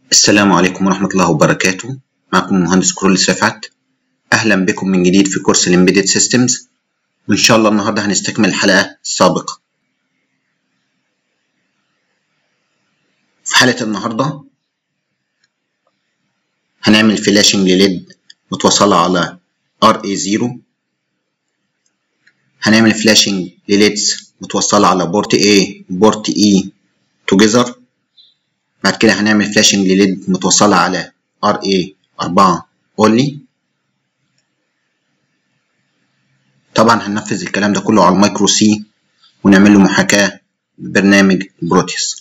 السلام عليكم ورحمة الله وبركاته معكم المهندس كرولس رفعت أهلا بكم من جديد في كورس الإمبيدد سيستمز وإن شاء الله النهاردة هنستكمل الحلقة السابقة في حلقة النهاردة هنعمل فلاشنج لليد متوصلة على RA0 هنعمل فلاشنج لليدز متوصلة على بورت A وبورت E together بعد كده هنعمل فلاشنج لليد متوصلة على RA4 only طبعا هننفذ الكلام ده كله على المايكرو سي ونعمل له محاكاة ببرنامج بروتيوس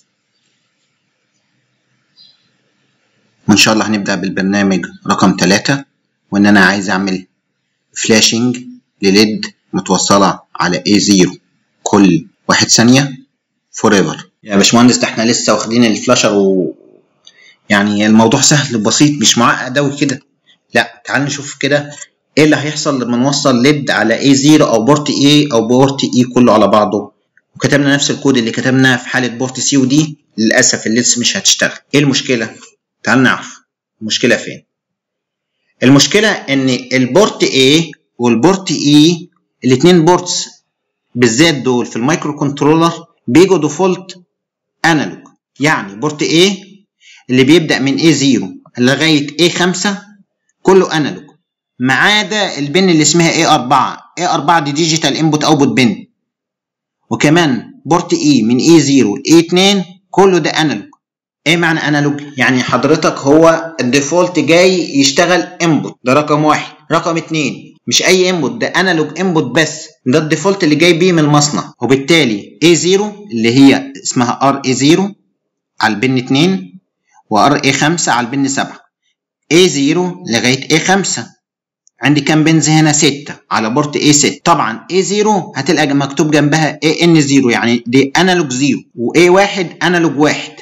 وإن شاء الله هنبدأ بالبرنامج رقم ثلاثة وإن أنا عايز أعمل فلاشنج لليد متوصلة على A0 كل واحد ثانية forever يا باشمهندس ده احنا لسه واخدين الفلاشر و يعني الموضوع سهل بسيط مش معقد أوي كده لا تعال نشوف كده ايه اللي هيحصل لما نوصل ليد على A0 او بورت A او بورت E كله على بعضه وكتبنا نفس الكود اللي كتبناه في حالة بورت C ودي للأسف الليدز مش هتشتغل ايه المشكلة؟ تعال نعرف المشكلة فين المشكلة ان البورت A والبورت E الاتنين بورتس بالذات دول في المايكرو كنترولر بيجوا ديفولت انالوج يعني بورت A اللي بيبدأ من A0 لغاية A5 كله انالوج ما عدا البن اللي اسمها A4 A4 دي ديجيتال انبوت اوتبوت بن وكمان بورت E من A0 A2 كله ده انالوج ايه معنى انالوج يعني حضرتك هو الديفولت جاي يشتغل انبوت ده رقم واحد رقم اتنين مش اي انبوت ده انالوج انبوت بس ده الديفولت اللي جاي بيه من المصنع وبالتالي A0 اللي هي اسمها RA0 على البن 2 و RA5 على البن 7 A0 لغايه A5 عندي كام بنز هنا 6 على بورت A6 طبعا A0 هتلقى مكتوب جنبها AN0 يعني دي انالوج 0 وA1 انالوج 1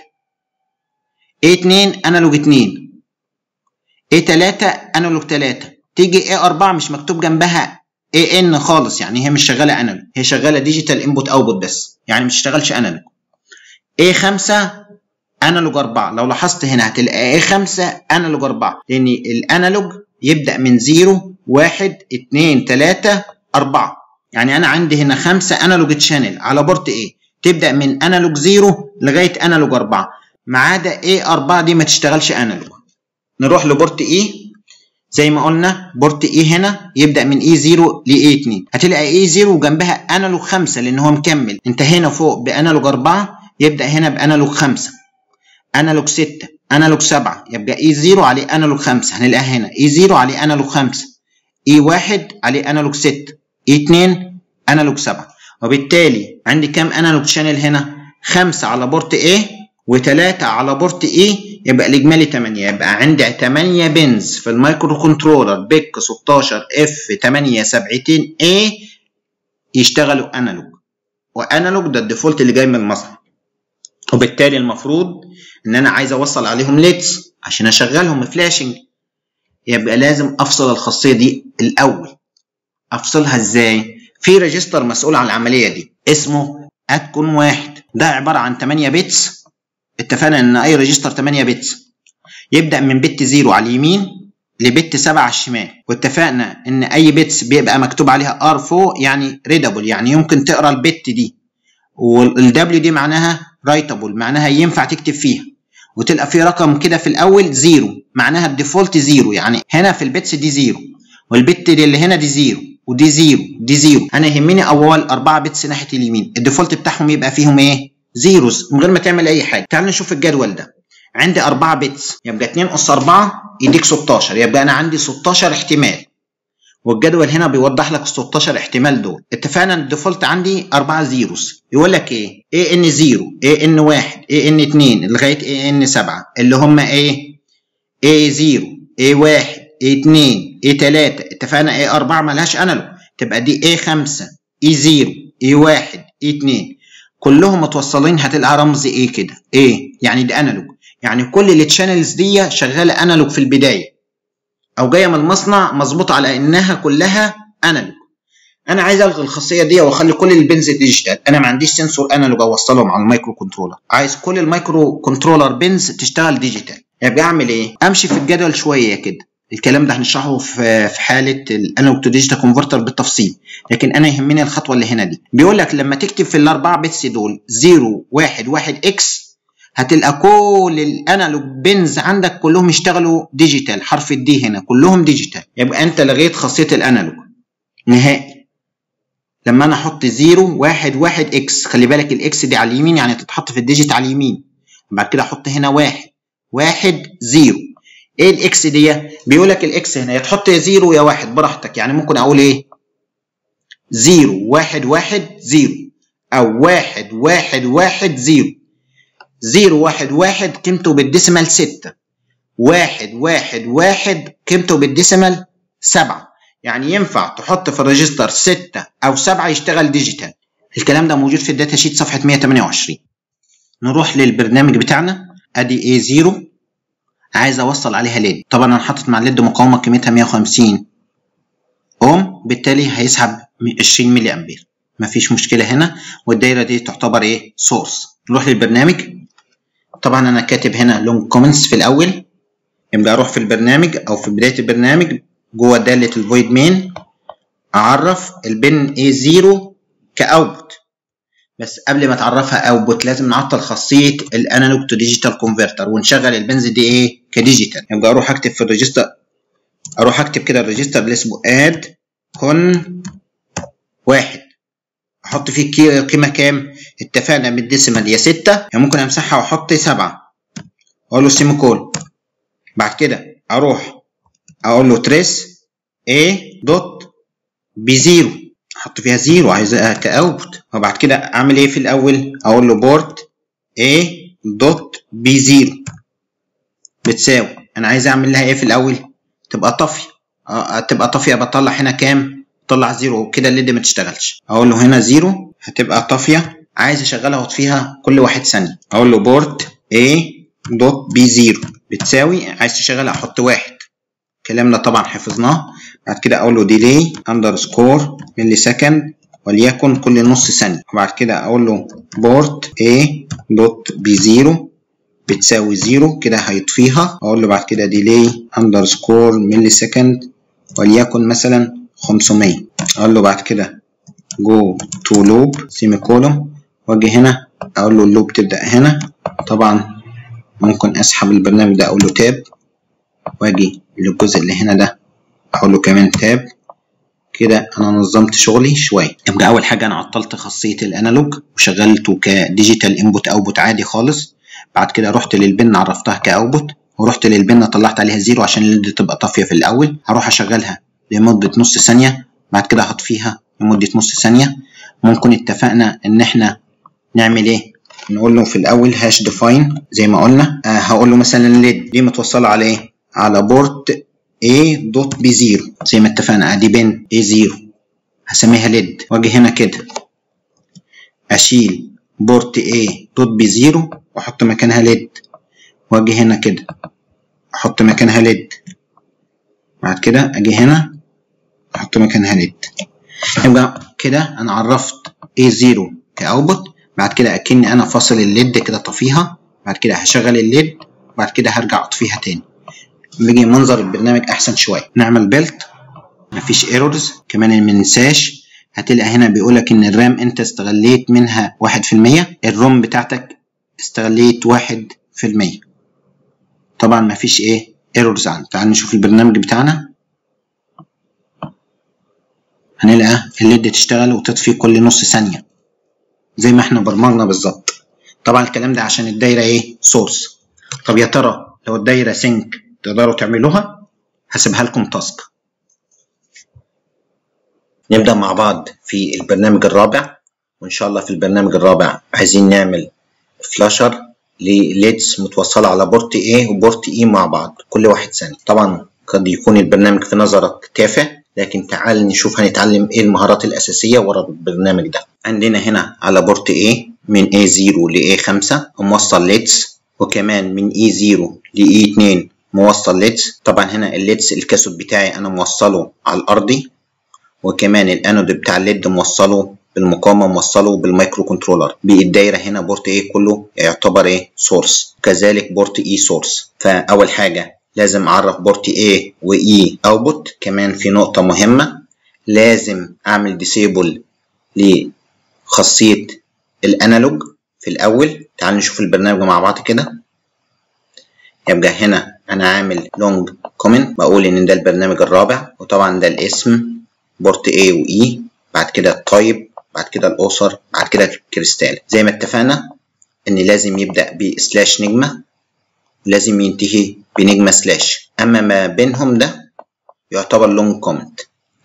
A2 انالوج 2 A3 انالوج 3 تيجي A4 مش مكتوب جنبها AN خالص يعني هي مش شغاله انالوج هي شغاله ديجيتال انبوت اوتبوت بس يعني مش تشتغلش انالوج A5 انالوج 4 لو لاحظت هنا هتلاقي A5 انالوج 4 لان الانالوج يبدأ من 0 1 2 3 4 يعني أنا عندي هنا 5 أنالوج تشانل على بورت A تبدأ من أنالوج 0 لغاية أنالوج 4 ما عدا A4 دي ما تشتغلش أنالوج نروح لبورت E زي ما قلنا بورت E هنا يبدأ من E0 ل A2 هتلاقي E0 وجنبها أنالوج 5 لأن هو مكمل أنت هنا فوق بأنالوج 4 يبدأ هنا بأنالوج 5 أنالوج 6 انالوج 7 يبقى اي 0 عليه انالوج 5 هنلاقيها هنا اي 0 عليه انالوج 5 اي 1 عليه انالوج 6 اي 2 انالوج 7 وبالتالي عندي كام انالوج شانل هنا 5 على بورت A و3 على بورت E يبقى الاجمالي 8 يبقى عندي 8 بنز في المايكرو كنترولر بيك 16 اف 8 سبعتين A يشتغلوا انالوج وانالوج ده الديفولت اللي جاي من المصنع وبالتالي المفروض ان انا عايز اوصل عليهم ليدز عشان اشغلهم فلاشنج يبقى لازم افصل الخاصيه دي الاول افصلها ازاي في ريجستر مسؤول عن العمليه دي اسمه اتكون واحد ده عباره عن 8 بيتس اتفقنا ان اي ريجستر 8 بيتس يبدا من بت 0 على اليمين لبت 7 على الشمال واتفقنا ان اي بيتس بيبقى مكتوب عليها ار فوق يعني ريدابل يعني يمكن تقرا البت دي والدبليو دي معناها رايتابل معناها ينفع تكتب فيها وتلقى في رقم كده في الاول زيرو معناها الديفولت زيرو يعني هنا في البيتس دي زيرو والبت دي اللي هنا دي زيرو ودي زيرو دي زيرو انا يهمني اول اربعه بيتس ناحيه اليمين الديفولت بتاعهم يبقى فيهم ايه زيروز من غير ما تعمل اي حاجه تعال نشوف الجدول ده عندي 4 بيتس يبقى 2 اس 4 يديك 16 يبقى انا عندي 16 احتمال والجدول هنا بيوضح لك ال 16 احتمال دول اتفقنا ان الديفولت عندي 4 زيروز يقول لك ايه اي ان 0 اي ان 1 اي ان 2 لغايه اي ان 7 اللي هم ايه اي 0 اي 1 اي 2 اي 3 اتفقنا اي 4 مالهاش انالوج تبقى دي اي 5 اي 0 اي 1 اي 2 كلهم متوصلين هتلقى رمز ايه كده ايه يعني دي انالوج يعني كل التشانلز دي شغاله انالوج في البدايه او جايه من المصنع مظبوطه على انها كلها انالوج انا عايز الغي الخاصيه دي واخلي كل البنز ديجيتال انا ما عنديش سنسور انالوج اوصلهم على المايكرو كنترولر عايز كل المايكرو كنترولر بنز تشتغل ديجيتال يبقى اعمل ايه امشي في الجدول شويه كده الكلام ده هنشرحه في في حاله الانالوج تو ديجيتال كونفرتر بالتفصيل لكن انا يهمني الخطوه اللي هنا دي بيقول لك لما تكتب في الاربعه بيتس دول 0 1 1 اكس هتلقى كل الانالوج بنز عندك كلهم يشتغلوا ديجيتال حرف الدي هنا كلهم ديجيتال يبقى انت لغيت خاصيه الانالوج نهائي لما انا احط 0 1 1 اكس خلي بالك الاكس دي على اليمين يعني تتحط في الديجيت على اليمين بعد كده احط هنا 1 1 0 ايه الاكس دي بيقول لك الاكس هنا يا تحط يا 0 يا 1 براحتك يعني ممكن اقول ايه 0 1 1 0 او 1 1 1 0 0 1 1 قيمته بالديسيمال 6 1 1 1 قيمته بالديسيمال 7 يعني ينفع تحط في الريجستر 6 او 7 يشتغل ديجيتال الكلام ده موجود في الداتا شيت صفحه 128 نروح للبرنامج بتاعنا ادي A0 عايز اوصل عليها ليد طبعا انا حاطط مع الليد مقاومه قيمتها 150 اوم بالتالي هيسحب 20 ملي امبير مفيش مشكله هنا والدايره دي تعتبر ايه سورس نروح للبرنامج طبعا انا كاتب هنا لونج كومنتس في الاول يبقى اروح في البرنامج او في بدايه البرنامج جوه داله الفويد مين اعرف البن A0 كاوتبوت بس قبل ما تعرفها اوتبوت لازم نعطل خاصيه الانالوج تو ديجيتال كونفرتر ونشغل البنز دي ايه كديجيتال يبقى اروح اكتب في الريجستر اروح اكتب كده الريجستر اللي اسمه اد كون واحد احط فيه قيمه كام اتفقنا بالديسيمال يا 6 يعني ممكن امسحها واحط 7 اقول له سيمي كول بعد كده اروح اقول له تريس A دوت بزيرو احط فيها زيرو عايزها كاوتبوت وبعد كده اعمل ايه في الاول اقول له بورت A دوت بي زيرو بتساوي انا عايز اعمل لها ايه في الاول تبقى طافيه اه تبقى طافيه بطلع هنا كام طلع زيرو كده الليد ما تشتغلش اقول له هنا زيرو هتبقى طافيه عايز اشغلها واطفيها كل واحد ثانيه اقول له بورت A دوت بي زيرو بتساوي عايز تشغلها احط واحد الكلام ده طبعا حفظناه بعد كده اقول له ديلي اندرسكور ملي سكند وليكن كل نص ثانيه وبعد كده اقول له بورت A دوت بي زيرو بتساوي زيرو كده هيطفيها اقول له بعد كده ديلي اندرسكور ملي سكند وليكن مثلا 500 اقول له بعد كده جو تو لوب سيمي كولوم واجي هنا اقول له اللوب تبدا هنا طبعا ممكن اسحب البرنامج ده اقول له تاب واجي للجزء اللي هنا ده اقول له كمان تاب كده انا نظمت شغلي شويه يبقى اول حاجه انا عطلت خاصيه الانالوج وشغلته كديجيتال انبوت اوتبوت عادي خالص بعد كده رحت للبن عرفتها كاوتبوت ورحت للبن طلعت عليها زيرو عشان الليد تبقى طافيه في الاول هروح اشغلها لمده نص ثانيه بعد كده هطفيها لمده نص ثانيه ممكن اتفقنا ان احنا نعمل ايه نقول له في الاول هاش ديفاين زي ما قلنا آه هقول له مثلا الليد دي متوصله على ايه على بورت A دوت بي زيرو زي ما اتفقنا ادي بن A زيرو هسميها ليد واجي هنا كده اشيل بورت A دوت بي زيرو واحط مكانها ليد واجي هنا كده احط مكانها ليد بعد كده اجي هنا احط مكانها ليد يبقى كده انا عرفت A0 كاوتبوت بعد كده اكني انا فاصل الليد كده طفيها بعد كده هشغل الليد بعد كده هرجع اطفيها تاني بيجي منظر البرنامج احسن شويه نعمل بيلت مفيش ايرورز كمان ما ننساش هتلاقي هنا بيقولك ان الرام انت استغليت منها واحد في المية الروم بتاعتك استغليت واحد في المية طبعا مفيش ايه ايرورز عندك تعال نشوف البرنامج بتاعنا هنلقى الليد تشتغل وتطفي كل نص ثانيه زي ما احنا برمجنا بالظبط طبعا الكلام ده عشان الدايره ايه سورس طب يا ترى لو الدايره سينك تقدروا تعملوها هسيبها لكم تاسك نبدا مع بعض في البرنامج الرابع وان شاء الله في البرنامج الرابع عايزين نعمل فلاشر لليدز متوصله على بورت A وبورت E مع بعض كل واحد ثانيه طبعا قد يكون البرنامج في نظرك تافه لكن تعال نشوف هنتعلم ايه المهارات الاساسيه ورا البرنامج ده عندنا هنا على بورت A من A0 ل A5 موصل ليدز وكمان من E0 ل E2 موصل ليدز طبعا هنا الليدز الكاثود بتاعي انا موصله على الارضي وكمان الانود بتاع الليد موصله بالمقاومة موصله بالمايكرو كنترولر بالدايرة هنا بورت A كله يعتبر ايه سورس كذلك بورت E سورس فأول حاجة لازم أعرف بورت A و E output كمان في نقطة مهمة لازم أعمل disable لخاصية الأنالوج في الأول تعالوا نشوف البرنامج مع بعض كده يبقى هنا أنا عامل لونج كومنت بقول إن ده البرنامج الرابع وطبعا ده الاسم بورت A و E بعد كده التايب بعد كده الأسر بعد كده الكريستال زي ما اتفقنا إن لازم يبدأ بسلاش نجمة لازم ينتهي بنجمة سلاش أما ما بينهم ده يعتبر لونج كومنت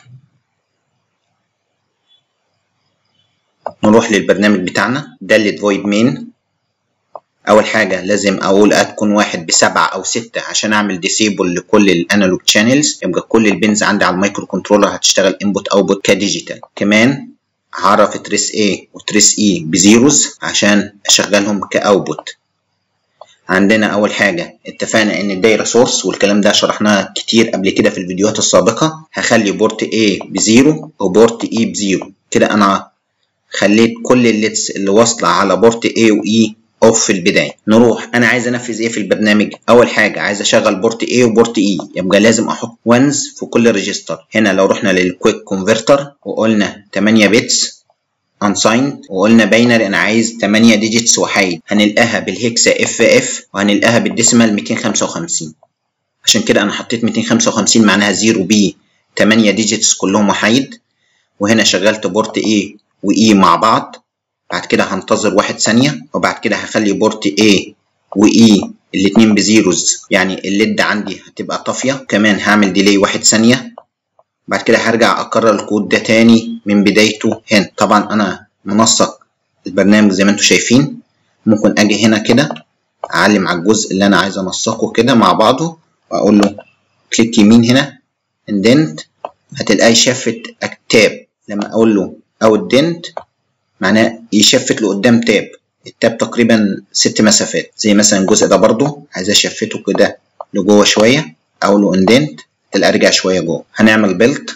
نروح للبرنامج بتاعنا دالة فويد مين أول حاجة لازم أقول أتكون واحد بسبعة أو ستة عشان أعمل ديسيبل لكل الأنالوج شانلز يبقى كل البنز عندي على المايكرو كنترولر هتشتغل انبوت أوتبوت كديجيتال كمان هعرف تريس A وتريس E بزيروز عشان أشغلهم كأوتبوت عندنا أول حاجة اتفقنا إن الدايرة سورس والكلام ده شرحناه كتير قبل كده في الفيديوهات السابقة هخلي بورت A بزيرو وبورت E بزيرو كده أنا خليت كل الليدز اللي واصلة على بورت A و E اوف في البدايه نروح انا عايز انفذ ايه في البرنامج اول حاجه عايز اشغل بورت A وبورت E يبقى لازم احط وانز في كل ريجستر هنا لو رحنا للكويك كونفرتر وقلنا 8 بيتس unsigned وقلنا باينري انا عايز 8 ديجيتس وحيد هنلقاها بالهكسا اف اف وهنلقاها بالديسيمال 255 عشان كده انا حطيت 255 معناها 0 بي 8 ديجيتس كلهم وحيد وهنا شغلت بورت A و E مع بعض بعد كده هنتظر واحد ثانية وبعد كده هخلي بورت A و E الاتنين بزيروز يعني الليد عندي هتبقى طافية كمان هعمل ديلي واحد ثانية بعد كده هرجع أكرر الكود ده تاني من بدايته هنا طبعا أنا منسق البرنامج زي ما انتم شايفين ممكن أجي هنا كده أعلم على الجزء اللي أنا عايز أنسقه كده مع بعضه وأقول له كليك يمين هنا اندنت هتلاقيه شافت تاب لما أقول له أو الدنت معناه يشفت لقدام تاب التاب تقريبا ست مسافات زي مثلا الجزء ده برضو عايز اشفته كده لجوه شويه اقول له اندنت تلاقي ارجع شويه جوه هنعمل بيلت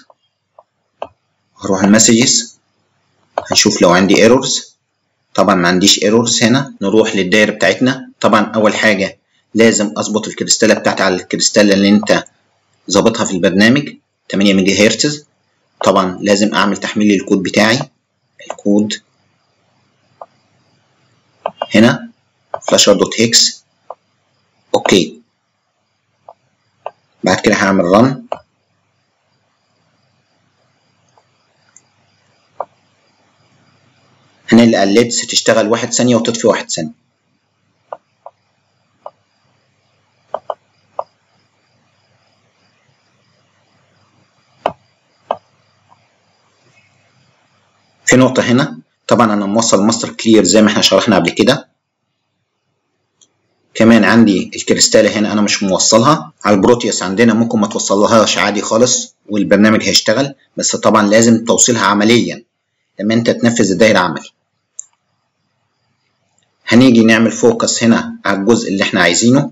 هروح المسجز هنشوف لو عندي ايرورز طبعا ما عنديش ايرورز هنا نروح للدايره بتاعتنا طبعا اول حاجه لازم اظبط الكريستاله بتاعتي على الكريستاله اللي انت ظابطها في البرنامج 8 ميجا هرتز طبعا لازم اعمل تحميل للكود بتاعي الكود هنا فلاشر دوت هيكس اوكي بعد كده هعمل رن هنلقى الليدز تشتغل واحد ثانية وتطفي واحد ثانية في نقطة هنا طبعا انا موصل ماستر كلير زي ما احنا شرحنا قبل كده كمان عندي الكريستالة هنا انا مش موصلها على البروتيوس عندنا ممكن ما توصلهاش عادي خالص والبرنامج هيشتغل بس طبعا لازم توصيلها عمليا لما انت تنفذ الدايرة عملي هنيجي نعمل فوكس هنا على الجزء اللي احنا عايزينه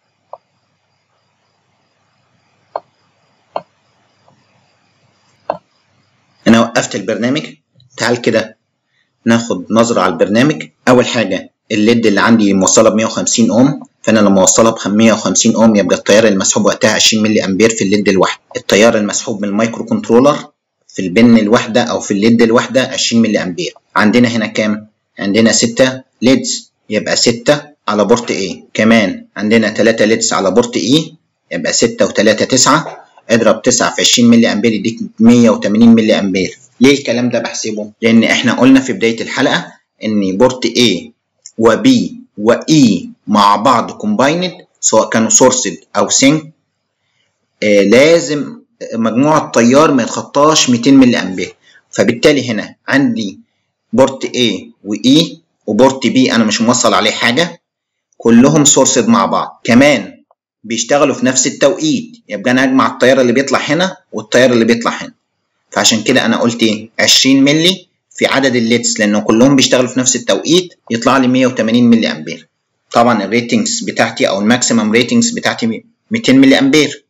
انا وقفت البرنامج تعال كده ناخد نظرة على البرنامج أول حاجة الليد اللي عندي موصلة ب 150 أوم فأنا لما أوصلها ب 150 أوم يبقى التيار المسحوب وقتها 20 ملي أمبير في الليد الواحد التيار المسحوب من المايكرو كنترولر في البن الواحدة أو في الليد الواحدة 20 ملي أمبير عندنا هنا كام؟ عندنا 6 ليدز يبقى 6 على بورت A كمان عندنا 3 ليدز على بورت E يبقى 6 و3 9 اضرب 9 في 20 ملي أمبير يديك 180 ملي أمبير ليه الكلام ده بحسبه؟ لأن إحنا قلنا في بداية الحلقة إن بورت A و B و E مع بعض كومبايند سواء كانوا سورسد أو سينك آه لازم مجموع التيار ما يتخطاش 200 ملي أمبير فبالتالي هنا عندي بورت A و E وبورت B أنا مش موصل عليه حاجة كلهم سورسد مع بعض كمان بيشتغلوا في نفس التوقيت يبقى أنا أجمع التيار اللي بيطلع هنا والتيار اللي بيطلع هنا فعشان كده انا قلت ايه 20 ملي في عدد الليدز لانه كلهم بيشتغلوا في نفس التوقيت يطلع لي 180 ملي امبير طبعا الريتنجز بتاعتي او الماكسيمم ريتنجز بتاعتي 200 ملي امبير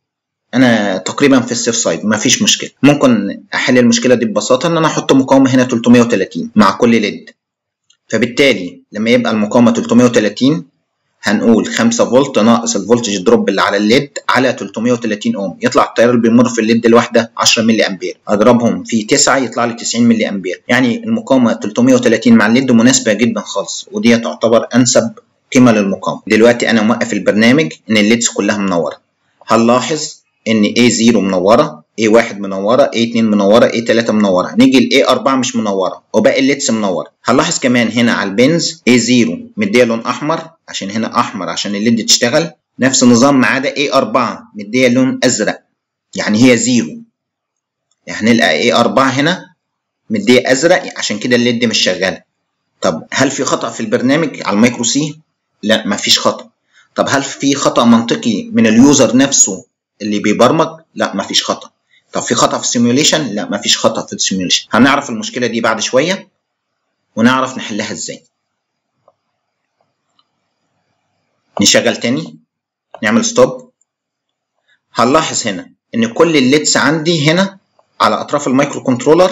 انا تقريبا في السيف سايد مفيش مشكله ممكن احل المشكله دي ببساطه ان انا احط مقاومه هنا 330 مع كل ليد فبالتالي لما يبقى المقاومه 330 هنقول 5 فولت ناقص الفولتج دروب اللي على الليد على 330 اوم يطلع التيار اللي بيمر في الليد الواحده 10 ملي امبير اضربهم في 9 يطلع لي 90 ملي امبير يعني المقاومه 330 مع الليد مناسبه جدا خالص ودي تعتبر انسب قيمه للمقاومه دلوقتي انا موقف البرنامج ان الليدز كلها منوره هنلاحظ ان A0 منوره A1 منوره A2 منوره A3 منوره نيجي ل A4 مش منوره وباقي الليدز منور هنلاحظ كمان هنا على البنز A0 مديه لون احمر عشان هنا احمر عشان الليد تشتغل نفس النظام ما عدا A4 مديه لون ازرق يعني هي زيرو يعني هنلقى A4 هنا مديه ازرق عشان كده الليد مش شغاله طب هل في خطأ في البرنامج على المايكرو سي؟ لا مفيش خطأ طب هل في خطأ منطقي من اليوزر نفسه اللي بيبرمج؟ لا مفيش خطأ طب في خطأ في السيميوليشن؟ لا مفيش خطأ في السيميوليشن هنعرف المشكلة دي بعد شوية ونعرف نحلها ازاي نشغل تاني نعمل ستوب هنلاحظ هنا ان كل الليدز عندي هنا على اطراف المايكرو كنترولر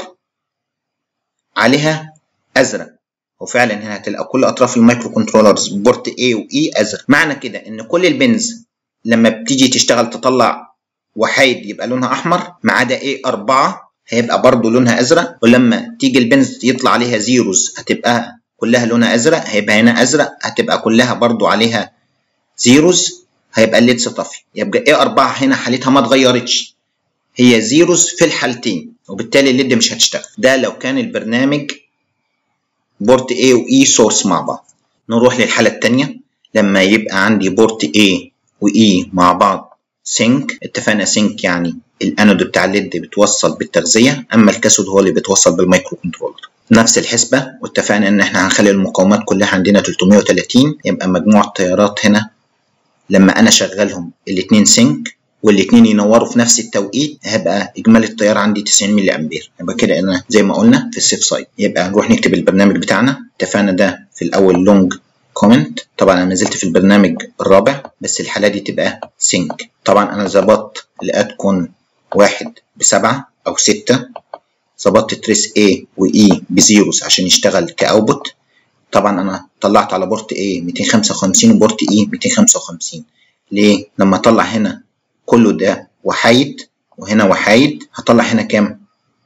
عليها ازرق وفعلا هنا هتلقى كل اطراف المايكرو كنترولرز بورت A و E ازرق معنى كده ان كل البنز لما بتيجي تشتغل تطلع وحيد يبقى لونها احمر ما عدا A4 هيبقى برضو لونها ازرق ولما تيجي البنز يطلع عليها زيروز هتبقى كلها لونها ازرق هيبقى هنا ازرق هتبقى كلها برضو عليها زيروز هيبقى الليدز طفي يبقى A4 هنا حالتها ما اتغيرتش هي زيروز في الحالتين وبالتالي الليد مش هتشتغل ده لو كان البرنامج بورت A و E سورس مع بعض نروح للحالة التانية لما يبقى عندي بورت A و E مع بعض سينك اتفقنا سينك يعني الانود بتاع الليد بتوصل بالتغذية اما الكاثود هو اللي بيتوصل بالمايكرو كنترولر نفس الحسبة واتفقنا ان احنا هنخلي المقاومات كلها عندنا 330 يبقى مجموع التيارات هنا لما انا اشغلهم الاتنين سينك والاتنين ينوروا في نفس التوقيت هيبقى اجمالي التيار عندي 90 ملي امبير يبقى كده انا زي ما قلنا في السيف سايد يبقى نروح نكتب البرنامج بتاعنا اتفقنا ده في الاول لونج كومنت طبعا انا ما زلت في البرنامج الرابع بس الحاله دي تبقى سينك طبعا انا ظبطت لاتكون واحد بسبعة او ستة ظبطت تريس A و E بزيروز عشان يشتغل كاوتبوت طبعا انا طلعت على بورت A 255 وبورت E 255 ليه لما اطلع هنا كله ده وحايد وهنا وحايد هطلع هنا كام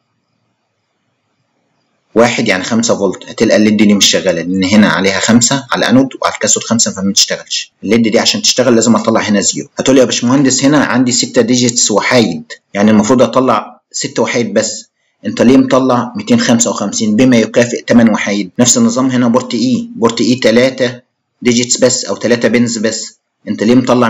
واحد يعني خمسة فولت هتلقى الليد دي مش شغالة لأن هنا عليها خمسة على الأنود وعلى الكاثود خمسة فما تشتغلش الليد دي عشان تشتغل لازم أطلع هنا زيرو هتقول يا باشمهندس هنا عندي ستة ديجيتس وحايد يعني المفروض أطلع ستة وحايد بس انت ليه مطلع 255 بما يكافئ 8 وحيد نفس النظام هنا بورت اي بورت اي 3 ديجيتس بس او 3 بنز بس انت ليه مطلع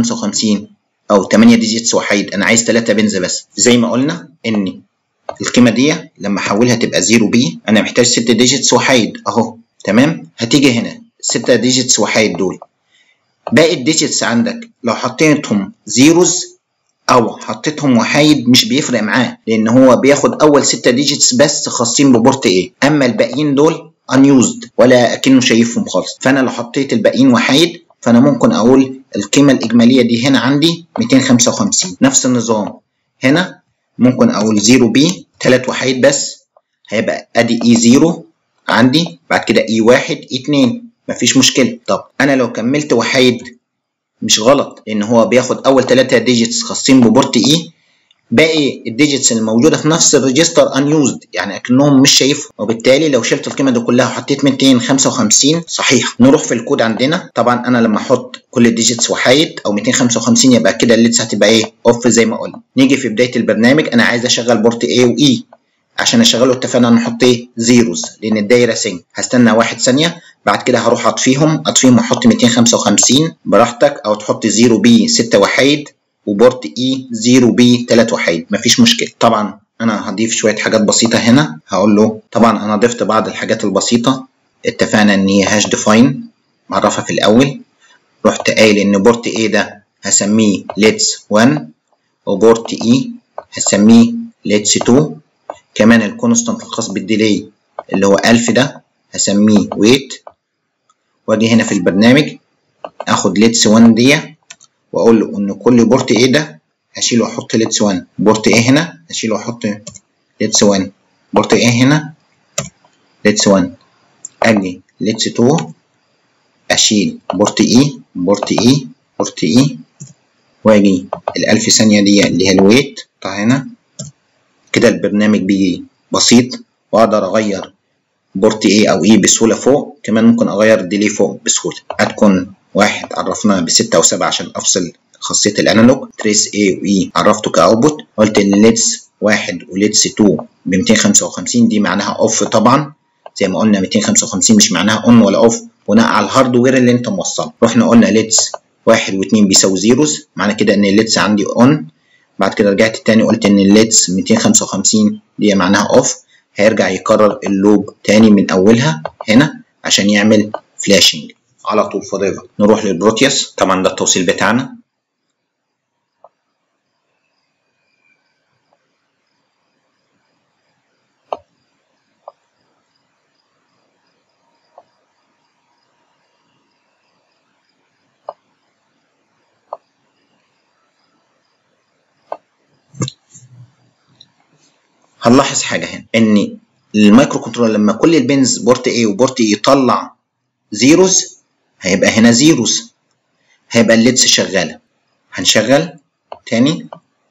255 او 8 ديجيتس وحيد انا عايز 3 بنز بس زي ما قلنا ان القيمه دي لما احولها تبقى 0 بي انا محتاج 6 ديجيتس وحيد اهو تمام هتيجي هنا 6 ديجيتس وحيد دول باقي الديجيتس عندك لو حطيتهم زيروز او حطيتهم وحايد مش بيفرق معاه لان هو بياخد اول 6 ديجيتس بس خاصين ببورت ايه اما الباقيين دول unused ولا اكنه شايفهم خالص فانا لو حطيت الباقيين وحايد فانا ممكن اقول القيمه الاجماليه دي هنا عندي 255 نفس النظام هنا ممكن اقول 0 بي 3 وحيد بس هيبقى ادي اي 0 عندي بعد كده اي 1 اي 2 مفيش مشكله طب انا لو كملت وحيد مش غلط لان هو بياخد اول 3 ديجيتس خاصين ببورت اي باقي الديجيتس الموجوده في نفس الريجستر انيوزد يعني اكنهم مش شايفهم وبالتالي لو شلت القيمه دي كلها وحطيت 255 صحيح نروح في الكود عندنا طبعا انا لما احط كل الديجيتس وحيد او 255 يبقى كده الليدز هتبقى ايه اوف زي ما قلنا نيجي في بدايه البرنامج انا عايز اشغل بورت A و E عشان اشغله اتفقنا نحط ايه زيروز لان الدايره سينك هستنى واحد ثانيه بعد كده هروح اطفيهم اطفيهم واحط 255 براحتك او تحط 0 بي 6 وحيد وبورت اي 0 بي 3 وحيد مفيش مشكله طبعا انا هضيف شويه حاجات بسيطه هنا هقول له طبعا انا ضفت بعض الحاجات البسيطه اتفقنا ان هي هاش ديفاين معرفها في الاول رحت قايل ان بورت اي ده هسميه ليتس 1 وبورت اي هسميه ليتس 2 كمان الكونستانت الخاص بالديلي اللي هو 1000 ده هسميه ويت واجي هنا في البرنامج اخد ليتس 1 دي واقول له ان كل بورت ايه ده هشيل واحط ليتس 1 بورت A هنا هشيل واحط ليتس 1 بورت A هنا ليتس 1 اجي ليتس 2 اشيل بورت E بورت E بورت E واجي الألف ثانية دي اللي هي الويت بتاع هنا كده البرنامج بيجي بسيط واقدر اغير بورت A او E بسهولة فوق كمان ممكن اغير الديلي فوق بسهولة هتكون واحد عرفناها بستة وسبعة عشان افصل خاصية الانالوج تريس A و E عرفته كاوتبوت قلت ان ليتس واحد وليتس 2 ب 255 دي معناها اوف طبعا زي ما قلنا 255 مش معناها اون ولا اوف بناء على الهاردوير اللي انت موصله رحنا قلنا ليتس واحد واتنين بيساوي زيروز معنى كده ان الليتس عندي اون بعد كده رجعت تاني قلت ان الليتس 255 دي معناها اوف هيرجع يكرر اللوب تاني من اولها هنا عشان يعمل فلاشنج على طول forever نروح للبروتيوس طبعا ده التوصيل بتاعنا هنلاحظ حاجة هنا إن المايكرو كنترولر لما كل البنز بورت A وبورت E يطلع زيروز هيبقى هنا زيروز هيبقى الليدز شغالة هنشغل تاني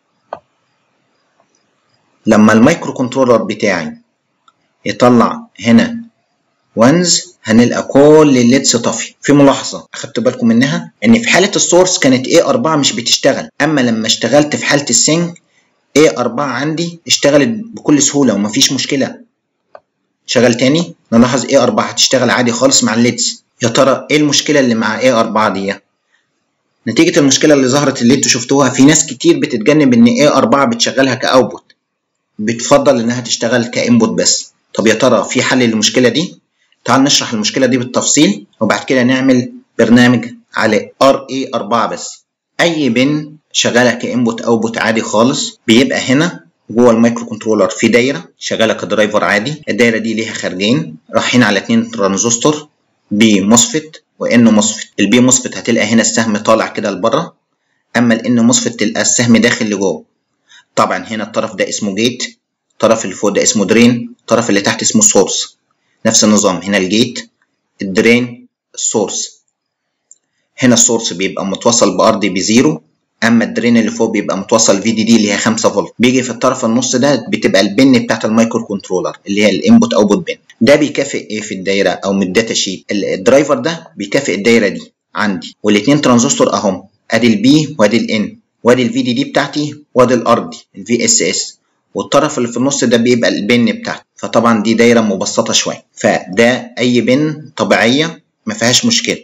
لما المايكرو كنترولر بتاعي يطلع هنا وانز هنلقى كل الليدز طفي في ملاحظة أخدت بالكم منها إن في حالة السورس كانت A4 مش بتشتغل أما لما اشتغلت في حالة السينك A4 عندي اشتغلت بكل سهولة ومفيش مشكلة شغل تاني نلاحظ A4 هتشتغل عادي خالص مع الليدز يا ترى ايه المشكلة اللي مع A4 دي نتيجة المشكلة اللي ظهرت اللي انتوا شفتوها في ناس كتير بتتجنب ان A4 بتشغلها كأوتبوت بتفضل انها تشتغل كإنبوت بس طب يا ترى في حل للمشكلة دي تعال نشرح المشكلة دي بالتفصيل وبعد كده نعمل برنامج على RA4 بس اي بن شغاله كانبوت اوتبوت عادي خالص بيبقى هنا جوه المايكرو كنترولر في دايره شغاله كدرايفر عادي الدايره دي ليها خارجين رايحين على اتنين ترانزستور بي مصفت وان مصفت البي مصفت هتلقى هنا السهم طالع كده لبره اما الان مصفت تلقى السهم داخل لجوه طبعا هنا الطرف ده اسمه جيت الطرف اللي فوق ده اسمه درين الطرف اللي تحت اسمه سورس نفس النظام هنا الجيت الدرين السورس هنا السورس بيبقى متوصل بارضي بزيرو اما الدرين اللي فوق بيبقى متوصل في دي دي اللي هي 5 فولت بيجي في الطرف النص ده بتبقى البن بتاعت المايكرو كنترولر اللي هي الانبوت اوتبوت بن ده بيكافئ ايه في الدايره او من الداتا شيت الدرايفر ده بيكافئ الدايره دي عندي والاثنين ترانزستور اهم ادي البي وادي الان وادي الفي دي دي بتاعتي وادي الار دي الفي اس اس والطرف اللي في النص ده بيبقى البن بتاعتي فطبعا دي دايره مبسطه شويه فده اي بن طبيعيه ما فيهاش مشكله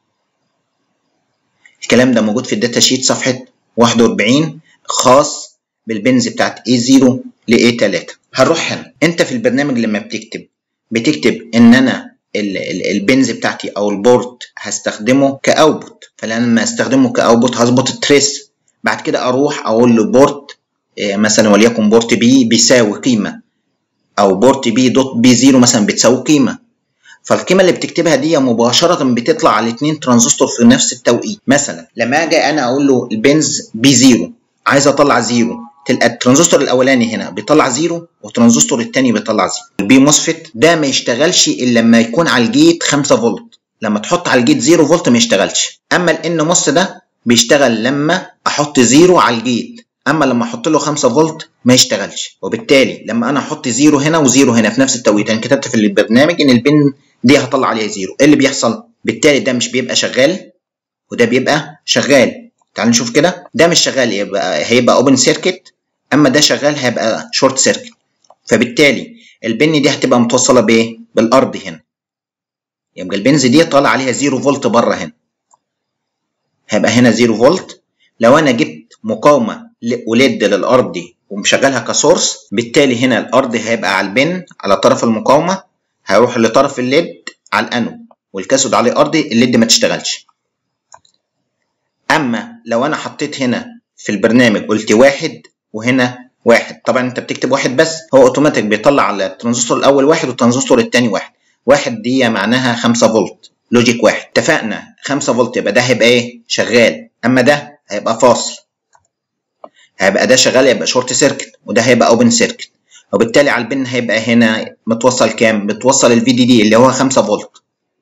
الكلام ده موجود في الداتا شيت صفحة 41 خاص بالبنز بتاعت A0 ل A3 هنروح هنا انت في البرنامج لما بتكتب بتكتب ان انا البنز بتاعتي او البورت هستخدمه كاوتبوت فلما استخدمه كاوتبوت هظبط التريس بعد كده اروح اقول له بورت مثلا وليكن بورت بي بيساوي قيمه او بورت بي دوت بي 0 مثلا بتساوي قيمه فالقيمه اللي بتكتبها دي مباشره بتطلع على الاثنين ترانزستور في نفس التوقيت مثلا لما اجي انا اقول له البنز بي 0 عايز اطلع زيرو تلقى الترانزستور الاولاني هنا بيطلع زيرو والترانزستور الثاني بيطلع زيرو البي موسفيت ده ما يشتغلش الا لما يكون على الجيت 5 فولت لما تحط على الجيت 0 فولت ما يشتغلش اما الان موس ده بيشتغل لما احط زيرو على الجيت اما لما احط له 5 فولت ما يشتغلش وبالتالي لما انا احط زيرو هنا وزيرو هنا في نفس التوقيت انا كتبت في البرنامج ان البن دي هطلع عليها زيرو ايه اللي بيحصل بالتالي ده مش بيبقى شغال وده بيبقى شغال تعال نشوف كده ده مش شغال يبقى هيبقى اوبن سيركت اما ده شغال هيبقى شورت سيركت فبالتالي البن دي هتبقى متوصله بايه بالارض هنا يبقى البنز دي طالع عليها زيرو فولت بره هنا هيبقى هنا زيرو فولت لو انا جبت مقاومه وليد للارض دي ومشغلها كسورس بالتالي هنا الارض هيبقى على البن على طرف المقاومه هيروح لطرف الليد على الانود والكاثود عليه ارضي الليد ما تشتغلش اما لو انا حطيت هنا في البرنامج قلت واحد وهنا واحد طبعا انت بتكتب واحد بس هو اوتوماتيك بيطلع على الترانزستور الاول واحد والترانزستور الثاني واحد واحد دي معناها 5 فولت لوجيك واحد اتفقنا 5 فولت يبقى ده هيبقى ايه شغال اما ده هيبقى فاصل هيبقى ده شغال يبقى شورت سيركت وده هيبقى اوبن سيركت وبالتالي على البن هيبقى هنا متوصل كام متوصل الفي دي دي اللي هو 5 فولت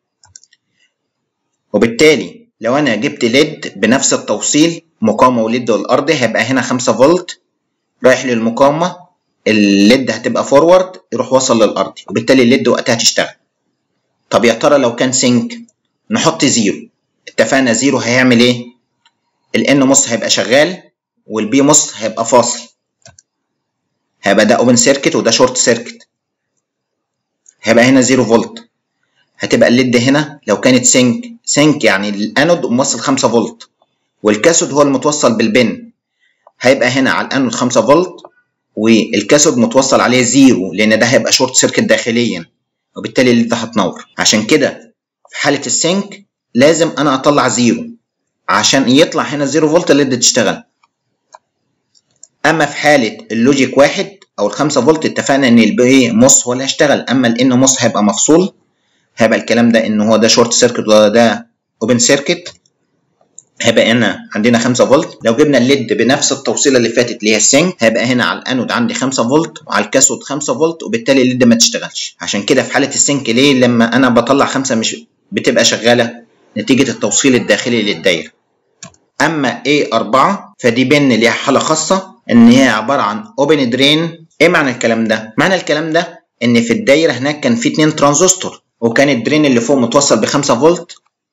وبالتالي لو انا جبت ليد بنفس التوصيل مقاومه وليد والارضي هيبقى هنا 5 فولت رايح للمقاومه الليد هتبقى فورورد يروح وصل للارضي وبالتالي الليد وقتها تشتغل طب يا ترى لو كان سينك نحط زيرو اتفقنا زيرو هيعمل ايه الان مص هيبقى شغال والبي مص هيبقى فاصل هيبقى ده اوبن سيركت وده شورت سيركت هيبقى هنا زيرو فولت هتبقى الليد هنا لو كانت سينك سينك يعني الانود موصل 5 فولت والكاثود هو المتوصل بالبن هيبقى هنا على الانود 5 فولت والكاثود متوصل عليه زيرو لان ده هيبقى شورت سيركت داخليا وبالتالي الليد هتنور عشان كده في حاله السينك لازم انا اطلع زيرو عشان يطلع هنا زيرو فولت الليد تشتغل اما في حاله اللوجيك واحد او الخمسة فولت اتفقنا ان البي موس هو اللي هيشتغل اما الان موس هيبقى مفصول هيبقى الكلام ده ان هو ده شورت سيركت وده ده اوبن سيركت هيبقى هنا عندنا 5 فولت لو جبنا الليد بنفس التوصيله اللي فاتت اللي هي السينك هيبقى هنا على الانود عندي 5 فولت وعلى الكاثود 5 فولت وبالتالي الليد ما تشتغلش عشان كده في حاله السينك ليه لما انا بطلع 5 مش بتبقى شغاله نتيجه التوصيل الداخلي للدايره اما A4 فدي بن ليها حاله خاصه ان هي عباره عن اوبن درين ايه معنى الكلام ده معنى الكلام ده ان في الدايره هناك كان في اتنين ترانزستور وكان الدرين اللي فوق متوصل ب 5 فولت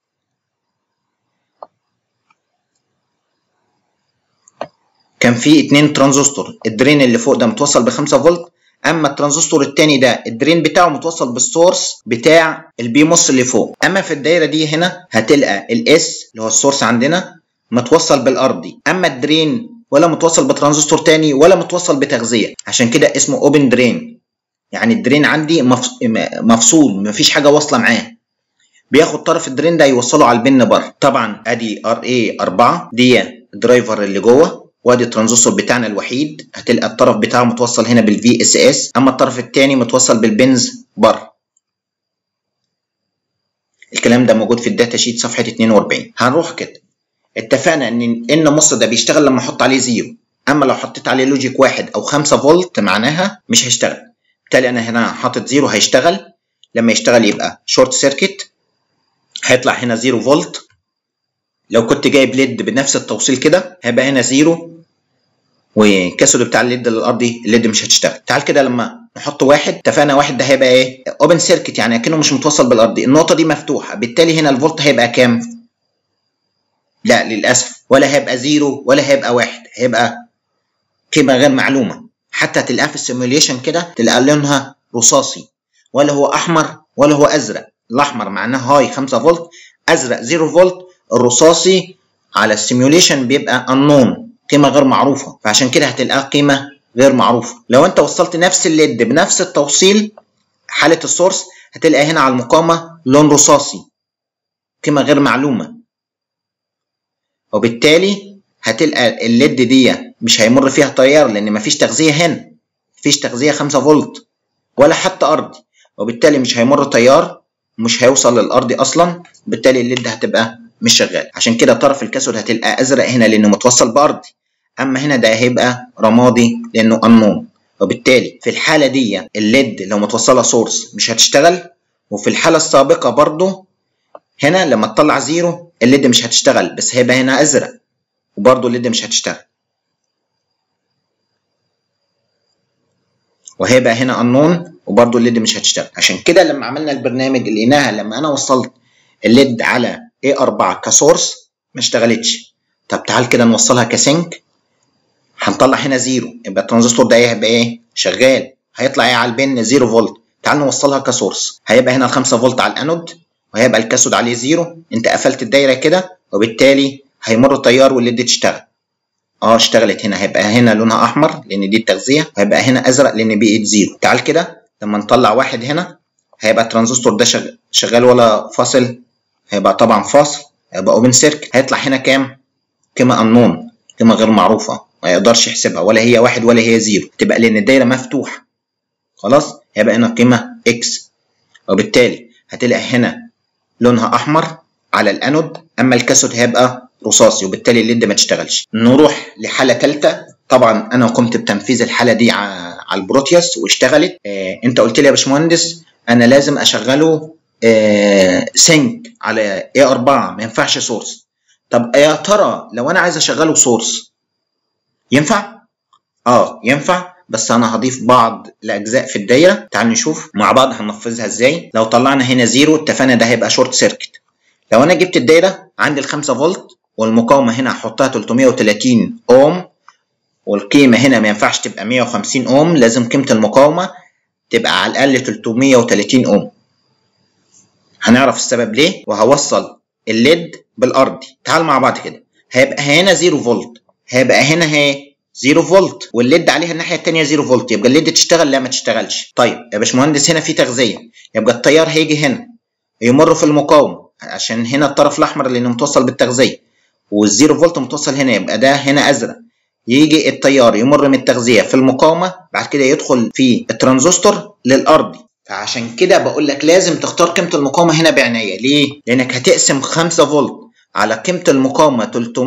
كان في اتنين ترانزستور الدرين اللي فوق ده متوصل ب 5 فولت اما الترانزستور التاني ده الدرين بتاعه متوصل بالسورس بتاع البي موس اللي فوق اما في الدايره دي هنا هتلقى الاس اللي هو السورس عندنا متوصل بالارضي اما الدرين ولا متوصل بترانزستور تاني ولا متوصل بتغذيه عشان كده اسمه اوبن درين يعني الدرين عندي مفصول مفيش حاجه واصله معاه بياخد طرف الدرين ده يوصله على البن بره طبعا ادي ار اي 4 دي الدرايفر اللي جوه وادي الترانزستور بتاعنا الوحيد هتلقى الطرف بتاعه متوصل هنا بالفي اس اس اما الطرف الثاني متوصل بالبنز بره الكلام ده موجود في الداتا شيت صفحه 42 هنروح كده اتفقنا ان ان نص ده بيشتغل لما احط عليه زيرو اما لو حطيت عليه لوجيك واحد او 5 فولت معناها مش هيشتغل بالتالي انا هنا حاطط زيرو هيشتغل لما يشتغل يبقى شورت سيركت هيطلع هنا زيرو فولت لو كنت جايب ليد بنفس التوصيل كده هيبقى هنا زيرو والكاثود بتاع الليد الارضي الليد مش هتشتغل تعال كده لما نحط واحد اتفقنا واحد ده هيبقى ايه اوبن سيركت يعني اكنه مش متوصل بالارضي النقطه دي مفتوحه بالتالي هنا الفولت هيبقى كام لا للاسف ولا هيبقى زيرو ولا هيبقى واحد هيبقى قيمه غير معلومه حتى تلاقيها في السيموليشن كده تلاقي لونها رصاصي ولا هو احمر ولا هو ازرق الاحمر معناه هاي 5 فولت ازرق 0 فولت الرصاصي على السيموليشن بيبقى unknown قيمه غير معروفه فعشان كده هتلاقيها قيمه غير معروفه لو انت وصلت نفس الليد بنفس التوصيل حاله السورس هتلاقي هنا على المقاومه لون رصاصي قيمه غير معلومه وبالتالي هتلقى الليد دي مش هيمر فيها تيار لان مفيش تغذيه هنا مفيش تغذيه 5 فولت ولا حتى ارضي وبالتالي مش هيمر تيار مش هيوصل للارضي اصلا بالتالي الليد هتبقى مش شغال عشان كده طرف الكاثود هتلقى ازرق هنا لانه متوصل بارضي اما هنا ده هيبقى رمادي لانه انون وبالتالي في الحاله دي الليد لو متوصله سورس مش هتشتغل وفي الحاله السابقه برضو هنا لما تطلع زيرو الليد مش هتشتغل بس هيبقى هنا ازرق وبرضو الليد مش هتشتغل وهيبقى هنا انون وبرضو الليد مش هتشتغل عشان كده لما عملنا البرنامج لقيناها لما انا وصلت الليد على A4 كسورس ما اشتغلتش طب تعال كده نوصلها كسync هنطلع هنا زيرو يبقى الترانزستور ده هيبقى ايه شغال هيطلع ايه على البن 0 فولت تعال نوصلها كسورس هيبقى هنا 5 فولت على الانود وهيبقى الكاثود عليه زيرو انت قفلت الدايره كده وبالتالي هيمر تيار والليد تشتغل اه اشتغلت هنا هيبقى هنا لونها احمر لان دي التغذيه وهيبقى هنا ازرق لان بقت زيرو تعال كده لما نطلع واحد هنا هيبقى الترانزستور ده شغال, شغال ولا فاصل هيبقى طبعا فاصل هيبقى اوبن سيرك هيطلع هنا كام قيمه انون قيمه غير معروفه ما يقدرش يحسبها ولا هي واحد ولا هي زيرو تبقى لان الدايره مفتوحه خلاص هيبقى هنا قيمه اكس وبالتالي هتلاقي هنا لونها احمر على الانود اما الكاثود هيبقى رصاصي وبالتالي الليد ما تشتغلش نروح لحاله ثالثه طبعا انا قمت بتنفيذ الحاله دي على البروتيوس واشتغلت آه انت قلت لي يا باشمهندس انا لازم اشغله آه سينك على اي 4 ما ينفعش سورس طب يا ترى لو انا عايز اشغله سورس ينفع اه ينفع بس انا هضيف بعض الاجزاء في الدايره تعال نشوف مع بعض هننفذها ازاي لو طلعنا هنا زيرو اتفقنا ده هيبقى شورت سيركت لو انا جبت الدايره عندي ال 5 فولت والمقاومه هنا هحطها 330 اوم والقيمه هنا ما ينفعش تبقى 150 اوم لازم قيمه المقاومه تبقى على الاقل 330 اوم هنعرف السبب ليه وهوصل الليد بالارضي تعال مع بعض كده هيبقى هنا 0 فولت هيبقى هنا هي 0 فولت والليد عليها الناحيه الثانيه 0 فولت يبقى الليد تشتغل لا ما تشتغلش طيب يا باشمهندس هنا في تغذيه يبقى التيار هيجي هنا يمر في المقاومه عشان هنا الطرف الاحمر اللي متوصل بالتغذيه والزيرو فولت متوصل هنا يبقى ده هنا ازرق يجي التيار يمر من التغذيه في المقاومه بعد كده يدخل في الترانزستور للارضي فعشان كده بقول لك لازم تختار قيمه المقاومه هنا بعنايه ليه لانك هتقسم 5 فولت على قيمه المقاومه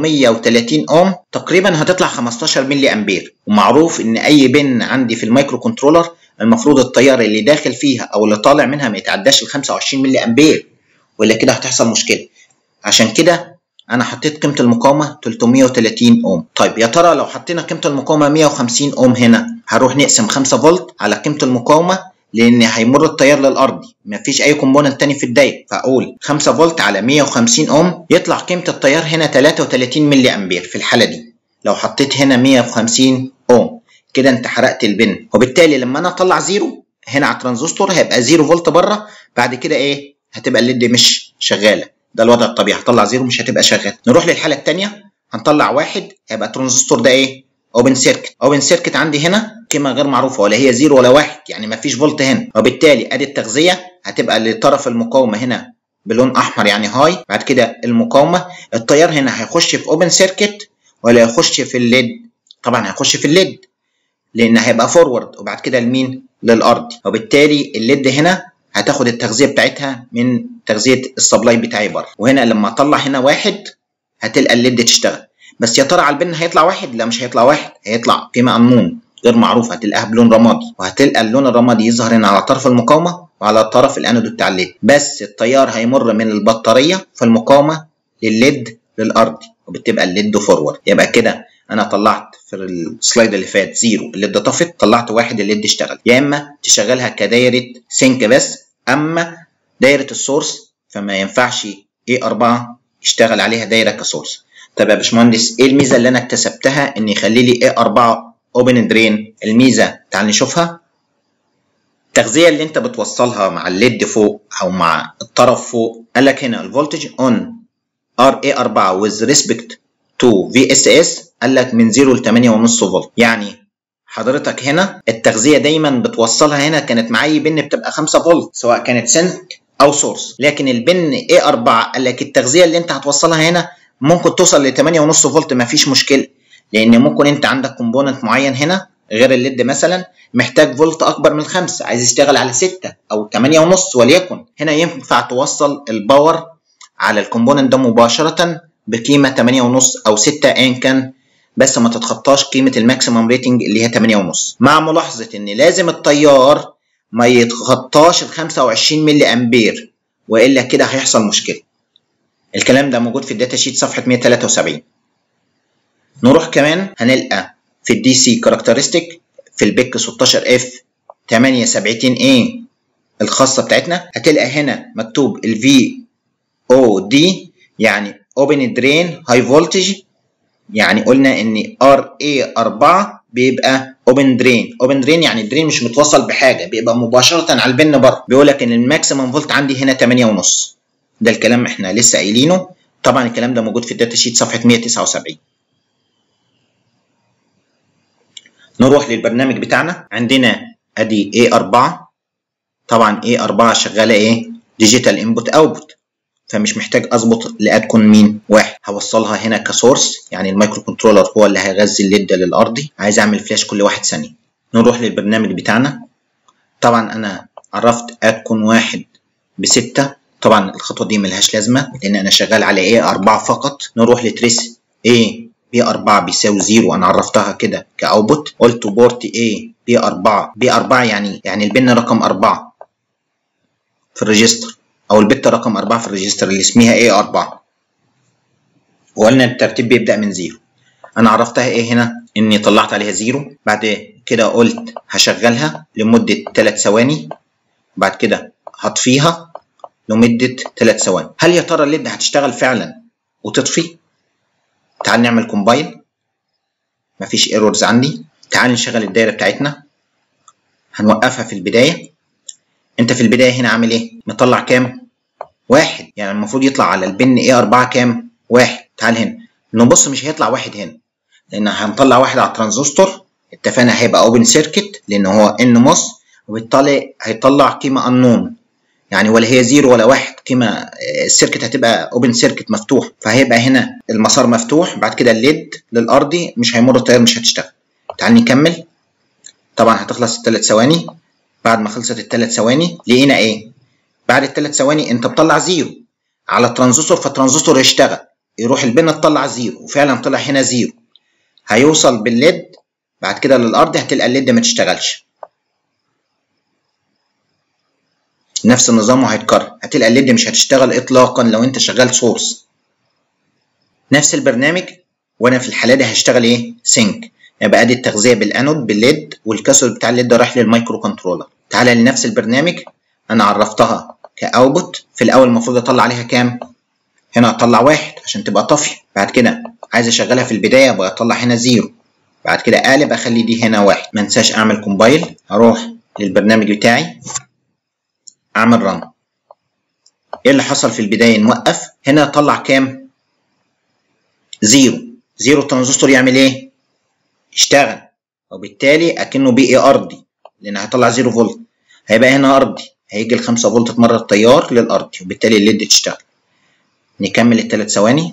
330 اوم تقريبا هتطلع 15 ملي امبير ومعروف ان اي بن عندي في المايكرو كنترولر المفروض التيار اللي داخل فيها او اللي طالع منها ما يتعداش ال 25 ملي امبير ولا كده هتحصل مشكله عشان كده انا حطيت قيمه المقاومه 330 اوم طيب يا ترى لو حطينا قيمه المقاومه 150 اوم هنا هروح نقسم 5 فولت على قيمه المقاومه لان هيمر التيار للارضي مفيش اي كومبوننت تاني في الدايره فاقول 5 فولت على 150 اوم يطلع قيمه التيار هنا 33 ملي امبير في الحاله دي لو حطيت هنا 150 اوم كده انت حرقت البن وبالتالي لما انا اطلع زيرو هنا على الترانزستور هيبقى 0 فولت بره بعد كده ايه هتبقى الليد مش شغاله ده الوضع الطبيعي هطلع زيرو مش هتبقى شغاله نروح للحاله الثانيه هنطلع واحد هيبقى الترانزستور ده ايه اوبن سيركت اوبن سيركت عندي هنا قيمه غير معروفه ولا هي زيرو ولا واحد يعني ما فيش فولت هنا وبالتالي ادي التغذيه هتبقى لطرف المقاومه هنا بلون احمر يعني هاي بعد كده المقاومه التيار هنا هيخش في اوبن سيركت ولا يخش في الليد طبعا هيخش في الليد لان هيبقى فورورد وبعد كده لمين للارض وبالتالي الليد هنا هتاخد التغذيه بتاعتها من تغذيه السبلاي بتاعي بره وهنا لما اطلع هنا واحد هتلقى الليد تشتغل بس يا ترى على البن هيطلع واحد لا مش هيطلع واحد هيطلع قيمه انون غير معروفه هتلاقيها بلون رمادي وهتلقى اللون الرمادي يظهر هنا على طرف المقاومه وعلى طرف الانود بتاع الليد بس التيار هيمر من البطاريه في المقاومه للليد للارض وبتبقى الليد فورورد يبقى كده انا طلعت في السلايد اللي فات زيرو الليد طفت طلعت واحد الليد اشتغل يا اما تشغلها كدايره سينك بس اما دايره السورس فما ينفعش اي 4 يشتغل عليها دايره كسورس طب يا باشمهندس ايه الميزه اللي انا اكتسبتها ان يخلي لي اي 4 اوبن درين الميزه تعال نشوفها التغذيه اللي انت بتوصلها مع الليد فوق او مع الطرف فوق قال لك هنا الفولتج اون ار اي 4 with respect to في اس اس قال لك من 0 ل 8.5 فولت يعني حضرتك هنا التغذيه دايما بتوصلها هنا كانت معايا بن بتبقى 5 فولت سواء كانت سنك او سورس لكن البن اي 4 قال لك التغذيه اللي انت هتوصلها هنا ممكن توصل ل 8.5 فولت مفيش مشكله لان ممكن انت عندك كومبوننت معين هنا غير الليد مثلا محتاج فولت اكبر من 5 عايز يشتغل على 6 او 8.5 وليكن هنا ينفع توصل الباور على الكومبوننت ده مباشره بقيمه 8.5 او 6 ايا كان بس ما تتخطاش قيمه الماكسيمم ريتنج اللي هي 8.5 مع ملاحظه ان لازم التيار ما يتخطاش ال 25 ملي امبير والا كده هيحصل مشكله الكلام ده موجود في الداتا شيت صفحه 173 نروح كمان هنلقى في الدي سي كاركترستيك في البيك 16 اف 870 اي الخاصه بتاعتنا هتلقى هنا مكتوب الفي او دي يعني اوبن درين هاي فولتج يعني قلنا ان ار اي 4 بيبقى اوبن درين اوبن درين يعني الدرين مش متوصل بحاجه بيبقى مباشره على البن بره بيقول لك ان الماكسيمم فولت عندي هنا 8 ونص ده الكلام احنا لسه قايلينه طبعا الكلام ده موجود في الداتا شيت صفحه 179 نروح للبرنامج بتاعنا عندنا ادي A4 طبعا A4 شغاله ايه ديجيتال انبوت اوتبوت فمش محتاج اظبط لادكن مين واحد هوصلها هنا كسورس يعني المايكرو كنترولر هو اللي هيغذي الليد للارضي عايز اعمل فلاش كل واحد ثانيه نروح للبرنامج بتاعنا طبعا انا عرفت ادكن واحد بستة طبعا الخطوه دي ملهاش لازمه لان انا شغال على ايه 4 فقط نروح لتريس ايه بي 4 بيساوي 0 انا عرفتها كده كاوتبوت قلت بورت A بي 4 بي 4 يعني يعني البن رقم 4 في الريجستر او البت رقم 4 في الريجستر اللي اسمها A 4 وقلنا الترتيب بيبدا من 0 انا عرفتها ايه هنا اني طلعت عليها 0 بعد كده قلت هشغلها لمده 3 ثواني بعد كده هطفيها لمده 3 ثواني هل يا ترى الليد هتشتغل فعلا وتطفي تعال نعمل كومبايل مفيش ايرورز عندي تعال نشغل الدايره بتاعتنا هنوقفها في البدايه انت في البدايه هنا عامل ايه مطلع كام واحد يعني المفروض يطلع على البن ايه 4 كام واحد تعال هنا نبص مش هيطلع واحد هنا لان هنطلع واحد على الترانزستور اتفقنا هيبقى اوبن سيركت لان هو ان موس وبالتالي هيطلع قيمه انون يعني ولا هي زيرو ولا واحد قيمه السيركت هتبقى اوبن سيركت مفتوح فهيبقى هنا المسار مفتوح بعد كده الليد للارضي مش هيمر التيار مش هتشتغل تعال نكمل طبعا هتخلص الثلاث ثواني بعد ما خلصت الثلاث ثواني لقينا ايه بعد الثلاث ثواني انت مطلع زيرو على الترانزستور فالترانزستور يشتغل يروح البن تطلع زيرو وفعلا طلع هنا زيرو هيوصل بالليد بعد كده للارض هتلقى الليد ما تشتغلش نفس النظام وهيتكرر هتلقى الليد مش هتشتغل اطلاقا لو انت شغال سورس نفس البرنامج وانا في الحاله دي هشتغل ايه سينك يبقى ادي التغذيه بالانود بالليد والكاثود بتاع الليد رايح للمايكرو كنترولر تعالى لنفس البرنامج انا عرفتها كاوتبوت في الاول المفروض اطلع عليها كام هنا اطلع واحد عشان تبقى طافيه بعد كده عايز اشغلها في البدايه ابقى اطلع هنا زيرو بعد كده اقلب اخلي دي هنا واحد ما انساش اعمل كومبايل اروح للبرنامج بتاعي اعمل رن ايه اللي حصل في البدايه نوقف هنا طلع كام زيرو زيرو الترانزستور يعمل ايه يشتغل وبالتالي اكنه بي اي ارضي لان هيطلع زيرو فولت هيبقى هنا ارضي هيجي ال 5 فولت تمرر التيار للارضي وبالتالي الليد تشتغل نكمل الثلاث ثواني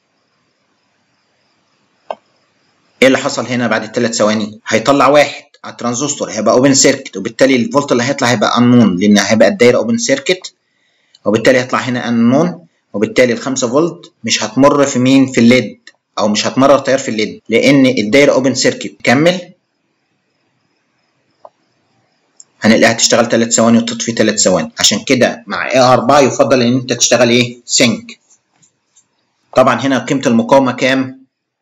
ايه اللي حصل هنا بعد الثلاث ثواني هيطلع واحد على الترانزستور هيبقى اوبن سيركت وبالتالي الفولت اللي هيطلع هيبقى انون لان هيبقى الدايره اوبن سيركت وبالتالي هيطلع هنا انون وبالتالي ال 5 فولت مش هتمر في مين في الليد او مش هتمرر تيار في الليد لان الدايره اوبن سيركت كمل هنلاقيها تشتغل 3 ثواني وتطفي 3 ثواني عشان كده مع اي 4 يفضل ان انت تشتغل ايه سينك طبعا هنا قيمه المقاومه كام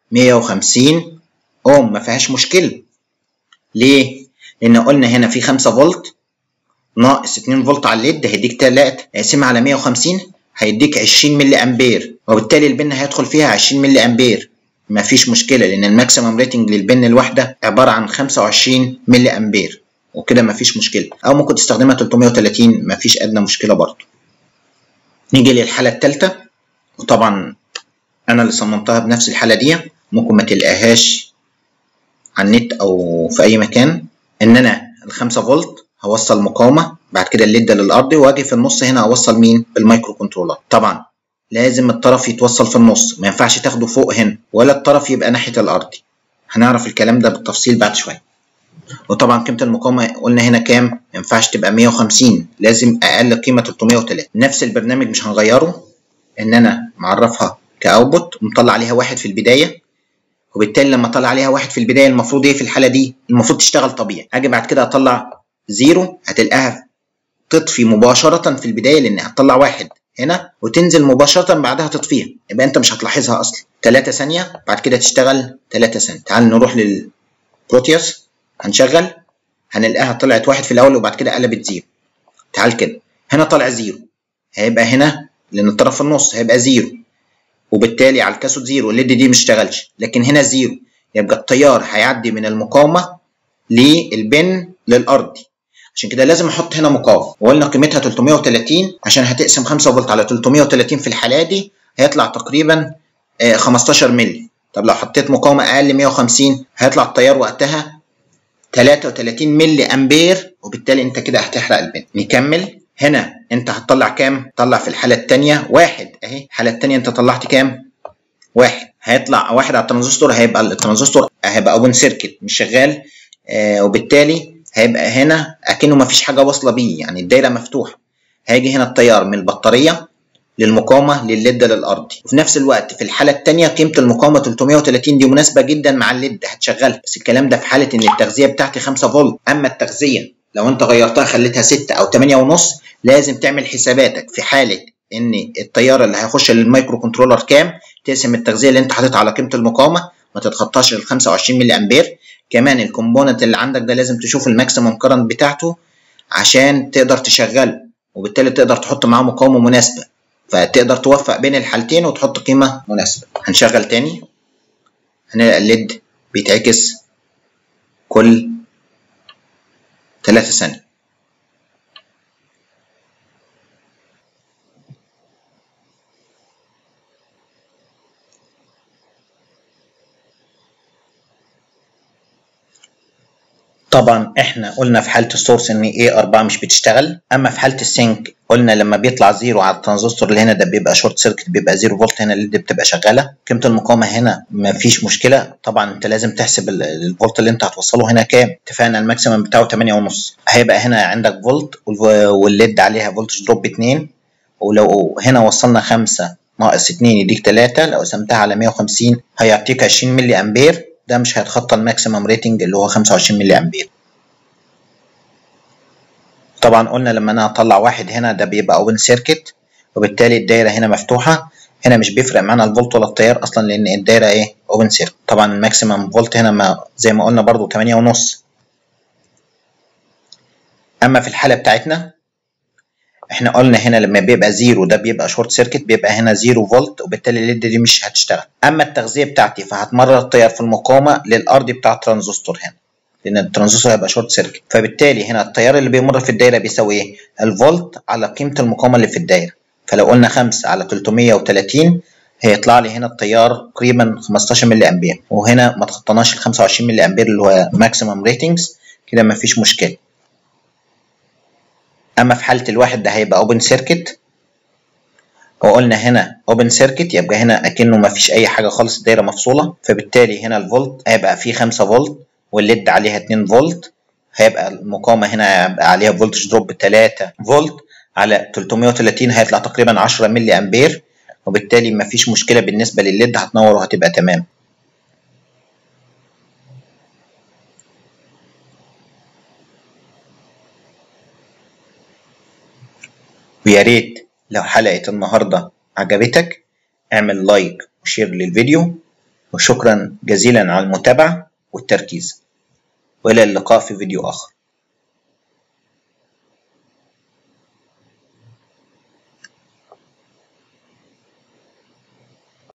150 اوم ما فيهاش مشكله ليه لان قلنا هنا في 5 فولت ناقص 2 فولت على الليد هيديك 3 اقسمها على 150 هيديك 20 ملي امبير وبالتالي البن هيدخل فيها 20 ملي امبير مفيش مشكله لان الماكسيمم ريتنج للبن الواحده عباره عن 25 ملي امبير وكده مفيش مشكله او ممكن تستخدمها 330 مفيش ادنى مشكله برضه نيجي للحاله الثالثه وطبعا انا اللي صممتها بنفس الحاله دي ممكن ما تلقاهاش على النت او في اي مكان ان انا ال 5 فولت هوصل مقاومه بعد كده الليد للارض واجي في النص هنا اوصل مين بالمايكرو كنترولر طبعا لازم الطرف يتوصل في النص ما ينفعش تاخده فوق هنا ولا الطرف يبقى ناحيه الارضي هنعرف الكلام ده بالتفصيل بعد شويه وطبعا قيمه المقاومه قلنا هنا كام ما ينفعش تبقى 150 لازم اقل قيمه 303 نفس البرنامج مش هنغيره ان انا معرفها كاوتبوت ومطلع عليها واحد في البدايه وبالتالي لما اطلع عليها واحد في البدايه المفروض ايه في الحاله دي المفروض تشتغل طبيعي اجي بعد كده اطلع زيرو هتلاقيها تطفي مباشره في البدايه لان هتطلع واحد هنا وتنزل مباشره بعدها تطفيها يبقى انت مش هتلاحظها اصلا 3 ثانيه بعد كده تشتغل 3 ثانيه تعال نروح للبروتيوس هنشغل هنلاقيها طلعت واحد في الاول وبعد كده قلبت زيرو تعال كده هنا طلع زيرو هيبقى هنا لان الطرف في النص هيبقى زيرو وبالتالي على الكاثود زيرو الليد دي مش اشتغلش لكن هنا زيرو يبقى التيار هيعدي من المقاومه للبن للارضي عشان كده لازم احط هنا مقاومه وقلنا قيمتها 330 عشان هتقسم 5 فولت على 330 في الحاله دي هيطلع تقريبا 15 مللي طب لو حطيت مقاومه اقل 150 هيطلع التيار وقتها 33 ملي امبير وبالتالي انت كده هتحرق البن نكمل هنا انت هتطلع كام طلع في الحاله الثانيه واحد اهي الحاله الثانيه انت طلعت كام واحد هيطلع واحد على الترانزستور هيبقى الترانزستور هيبقى اوبن سيركت مش شغال آه وبالتالي هيبقى هنا اكنه ما فيش حاجه واصله بيه يعني الدايره مفتوحه هيجي هنا التيار من البطاريه للمقاومة للليد للأرضي وفي نفس الوقت في الحالة الثانية قيمة المقاومة 330 دي مناسبة جدا مع الليد هتشغلها بس الكلام ده في حالة إن التغذية بتاعتي 5 فولت أما التغذية لو أنت غيرتها خليتها 6 أو 8 ونص لازم تعمل حساباتك في حالة إن التيار اللي هيخش للمايكرو كنترولر كام تقسم التغذية اللي أنت حاططها على قيمة المقاومة ما تتخطاش ال 25 ملي أمبير كمان الكومبوننت اللي عندك ده لازم تشوف الماكسيمم كرنت بتاعته عشان تقدر تشغله وبالتالي تقدر تحط معاه مقاومة مناسبة فتقدر توفق بين الحالتين وتحط قيمة مناسبة هنشغل تاني هنلاقي الليد بيتعكس كل 3 ثانية طبعا احنا قلنا في حاله السورس ان ايه 4 مش بتشتغل اما في حاله السينك قلنا لما بيطلع زيرو على الترانزستور اللي هنا ده بيبقى شورت سيركت بيبقى زيرو فولت هنا اللي بتبقى شغاله قيمه المقاومه هنا ما فيش مشكله طبعا انت لازم تحسب الفولت اللي انت هتوصله هنا كام اتفقنا الماكسيمم بتاعه 8 ونص هيبقى هنا عندك فولت والليد عليها فولتج دروب 2 ولو هنا وصلنا 5 ناقص 2 يديك 3 لو قسمتها على 150 هيعطيك 20 ملي امبير ده مش هيتخطى الماكسيمم ريتنج اللي هو 25 ملي امبير طبعا قلنا لما انا اطلع واحد هنا ده بيبقى اوبن سيركت وبالتالي الدايره هنا مفتوحه هنا مش بيفرق معانا الفولت ولا التيار اصلا لان الدايره ايه اوبن سيركت طبعا الماكسيمم فولت هنا ما زي ما قلنا برضو 8 ونص اما في الحاله بتاعتنا احنا قلنا هنا لما بيبقى زيرو ده بيبقى شورت سيركت بيبقى هنا زيرو فولت وبالتالي الليد دي مش هتشتغل اما التغذيه بتاعتي فهتمرر التيار في المقاومه للارضي بتاع الترانزستور هنا لان الترانزستور هيبقى شورت سيركت فبالتالي هنا التيار اللي بيمر في الدايره بيساوي ايه الفولت على قيمه المقاومه اللي في الدايره فلو قلنا 5 على 330 هيطلع لي هنا التيار تقريبا 15 ملي امبير وهنا ما تخطناش ال 25 ملي امبير اللي هو ماكسيمم ريتنجز كده ما فيش مشكله اما في حاله الواحد ده هيبقى اوبن سيركت وقلنا هنا اوبن سيركت يبقى هنا اكنه ما فيش اي حاجه خالص الدايره مفصوله فبالتالي هنا الفولت هيبقى فيه 5 فولت والليد عليها 2 فولت هيبقى المقاومه هنا هيبقى عليها فولتج دروب 3 فولت على 330 هيطلع تقريبا 10 ملي امبير وبالتالي ما فيش مشكله بالنسبه للليد هتنور وهتبقى تمام ويا ريت لو حلقة النهاردة عجبتك اعمل لايك وشير للفيديو وشكرا جزيلا على المتابعة والتركيز وإلى اللقاء في فيديو آخر